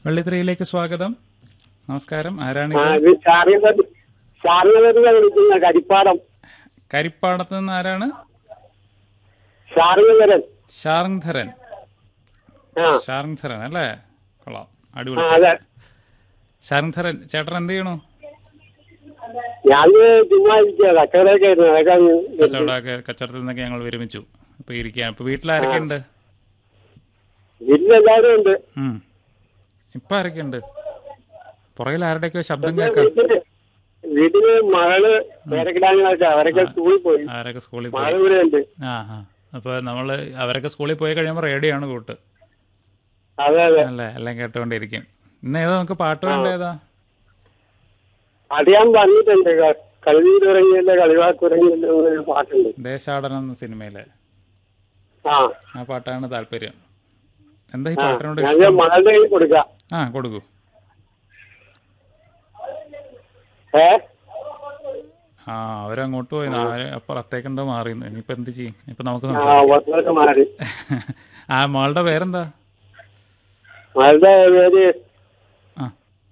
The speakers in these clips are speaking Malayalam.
വെള്ളിത്തിരയിലേക്ക് സ്വാഗതം നമസ്കാരം ആ ആരാണിത് ഇത് ചാറിയത് ചാറിയവരുന്ന വിളിക്കുന്ന കരിപ്പാടം കരിപ്പാടത്ത് നിന്ന് ആരാണ് ചാറിയവരൻ ശാർങ്ധരൻ ആ ശാർങ്ധരൻ അല്ലേ കൊള്ളാം ആ, അടിപൊളി അതെ ശാർങ്ധരൻ ചേട്ടൻ എന്ത് ചെയ്യണു ഞാൻ ചുമ്മാ ഇരിക്കുക കച്ചവടമൊക്കെ ആയിരുന്നു അതൊക്കെ അങ്ങ് നിർത്തി. കച്ചവടമൊക്കെ കച്ചവടത്തിൽ നിന്നൊക്കെ ഞങ്ങൾ വിരമിച്ചു ഇപ്പൊ ഇരിക്കുകയാണ് ഇപ്പൊ വീട്ടിലാരൊക്കെ ഉണ്ട് വീട്ടിലെല്ലാവരും ഉണ്ട് ഉം ഇപ്പൊ ആരൊക്കെ ഉണ്ട് പുറകിൽ ആരുടെയൊക്കെ ശബ്ദം കേൾക്കാം വീട്ടില് വീട്ടില് മകള് പേരക്കിടാങ്ങളൊക്കെ അവരൊക്കെ സ്കൂളിൽ പോയി ആരൊക്കെ സ്കൂളിൽ മകൾ പോയി ഇവിടെ ഉണ്ട് ആ ആ അപ്പൊ നമ്മള് അവരൊക്കെ സ്കൂളിൽ പോയി കഴിയുമ്പോൾ റേഡിയോ ആണ് കൂട്ട് അതെ അതെ അല്ലേ എല്ലാം കേട്ടുകൊണ്ടിരിക്കും ഇന്ന് ഏതാ നമുക്ക് പാട്ട് വേണ്ട ഏതാ അത് ഞാൻ പറഞ്ഞിട്ടുണ്ട് ക- കളി തുടങ്ങിയല്ലോ കളിവാക്ക് തുടങ്ങിയല്ലോ എന്നൊരു പാട്ടുണ്ട് ദേശാടനം എന്ന സിനിമയിലെ ആ ആ പാട്ടാണ് താല്പര്യം എന്താ ഈ ആ പാട്ടിനോട് ഞാൻ ഇഷ്ടം മകളുടെ കയ്യിൽ കൊടുക്കാം ആ കൊടുക്കൂ ഏ ആ അവരങ്ങോട്ട് പോയി ആര് അപ്പുറത്തേക്ക് എന്തോ മാറി ഇനിയിപ്പോ എന്ത് ചെയ്യും ഇപ്പൊ നമുക്ക് ആ സംസാരിക്കാം വസ്ത്രമൊക്കെ മാറി ആ മോളുടെ പേരെന്താ മകളുടെ പേര് ആ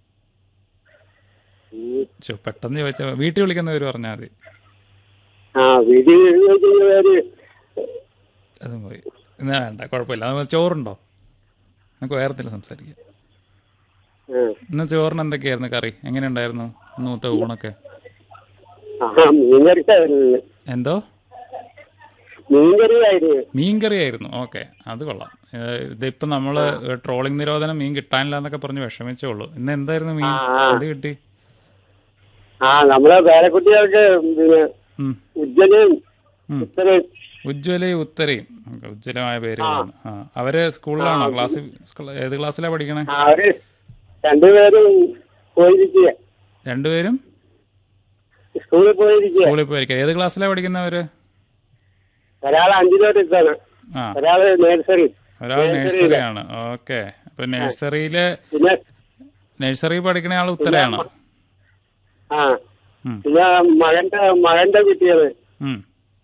ഉം. ചോ പെട്ടെന്ന് ചോദിച്ചാ വീട്ടിൽ വിളിക്കുന്ന പേര് പറഞ്ഞാൽ മതി ആ വീട്ടിൽ വെക്കുന്ന പേര് അതും പോയി എന്നാ വേണ്ട കുഴപ്പമില്ല അത് ചോറുണ്ടോ നമുക്ക് വേറെ എന്തെങ്കിലും സംസാരിക്കാം ആ. ഇന്ന് ചോറിന് എന്തൊക്കെയായിരുന്നു കറി എങ്ങനെയുണ്ടായിരുന്നു ഇന്നത്തെ ഊണൊക്കെ ആ മീൻകറിക്കായിരുന്നു എന്തോ മീൻകറിയായിരുന്നു മീൻകറി ആയിരുന്നു ഓക്കെ അത് കൊള്ളാം ഏഹ് ഇതിപ്പോ നമ്മള് ട്രോളിംഗ് നിരോധനം മീൻ കിട്ടാനില്ല എന്നൊക്കെ പറഞ്ഞ് വിഷമിച്ചേ ഉള്ളൂ ഇന്ന് എന്തായിരുന്നു മീൻ ആ, ആ. എന്ത് കിട്ടി ആ നമ്മളെ പേരക്കുട്ടികൾക്ക് പിന്നെ ഉം. ഉജ്ജലയും ഉം. ഉത്തരയും ഉജ്ജ്വലയും ഉത്തരയും ഓക്കേ, ഉജ്ജ്വലമായ പേരുകളാണ് ആ അവര് സ്കൂളിലാണോ ക്ലാസ് സ്കൂൾ- ഏത് ക്ലാസ്സിലാ പഠിക്കണേ ആ, അവര് രണ്ടുപേരും പോയിരിക്കുക രണ്ടുപേരും സ്കൂളിൽ പോയിരിക്കുക സ്കൂളിൽ പോയിരിക്കും ഏത് ക്ലാസ്സിലാ പഠിക്കുന്നവര് ഒരാൾ അഞ്ചിലോട്ട് എത്താണ് ആ ഒരാള് നേഴ്സറി ഒരാൾ നഴ്സറി ആണ് ഓക്കെ അപ്പൊ നഴ്സറിയില് പിന്നെ നഴ്സറി പഠിക്കണ ആൾ ഉത്തരയാണ് ആ ഉം. പിന്നെ മകന്റെ മകന്റെ കുട്ടികള് ഉം.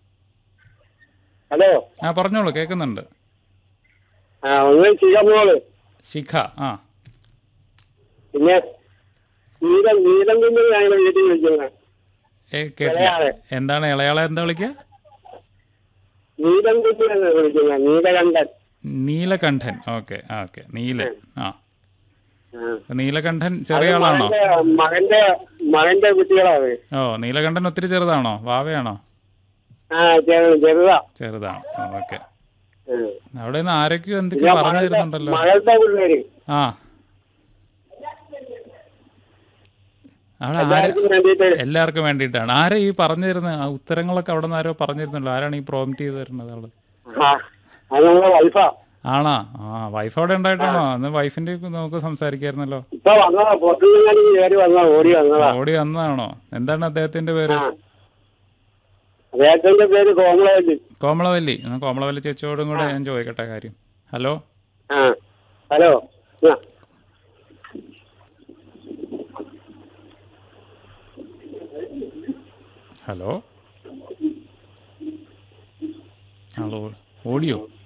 ഹലോ ആ പറഞ്ഞോളൂ കേൾക്കുന്നുണ്ട് ആ ഒന്ന് ശിഖമോള് ശിഖ ആ പിന്നെ നീലം നീലം കുഞ്ഞ് ഞങ്ങളുടെ വീട്ടിൽ വിളിക്കുന്നത് ഏ കേട്ടില്ല ഇളയാളെ. എന്താണ് ഇളയാളെ എന്താ വിളിക്കുക നീലം കുഞ്ഞ് എന്ന് വിളിക്കുന്നത് നീലകണ്ഠൻ നീലകണ്ഠൻ ഓക്കെ ആ ഓക്കെ നീലൻ ആ ആ. അപ്പൊ നീലകണ്ഠൻ ചെറിയ ആളാണോ മകന്റെ മകന്റെ മകന്റെ കുട്ടികളാണ് ഓ നീലകണ്ഠൻ ഒത്തിരി ചെറുതാണോ വാവയാണോ ആ ചെറു ചെറുതാ ചെറുതാണ് ഓക്കെ ആ. അവിടെ നിന്ന് ആരൊക്കെയോ പിന്നെ എന്തൊക്കെയോ പറഞ്ഞു മകളുടെ തരുന്നുണ്ടല്ലോ മകളുടെ പിള്ളേര് ആ അവിടെ ആര് എല്ലാവർക്കും വേണ്ടിയിട്ട് എല്ലാവർക്കും വേണ്ടിയിട്ടാണ് ആരാ ഈ പറഞ്ഞു തരുന്നത് ആ ഉത്തരങ്ങളൊക്കെ അവിടെ നിന്ന് ആരോ പറഞ്ഞു തരുന്നല്ലോ ആരാണ് ഈ പ്രോംപ്റ്റ് ചെയ്ത് തരുന്നത് ആള് ആ അത് നമ്മളെ വൈഫാ ആണാ ആ വൈഫ് അവിടെ ഉണ്ടായിട്ടാണോ അന്ന് വൈഫിന്റെ നമുക്ക് സംസാരിക്കായിരുന്നല്ലോ ഇപ്പൊ വന്നതാ പുറത്തുനിന്നാണ് കയറി വന്നതാ ഓടി വന്നതാ ഓടി വന്നതാണോ എന്താണ് അദ്ദേഹത്തിന്റെ പേര് ആ അദ്ദേഹത്തിന്റെ പേര് കോമളവല്ലി കോമളവല്ലി എന്നാ കോമളവല്ലി ചേച്ചിയോടും കൂടെ ഞാൻ ചോദിക്കട്ടെ കാര്യം ഹലോ ആ ഹലോ ആ ഹലോ ഹലോ ഓഡിയോ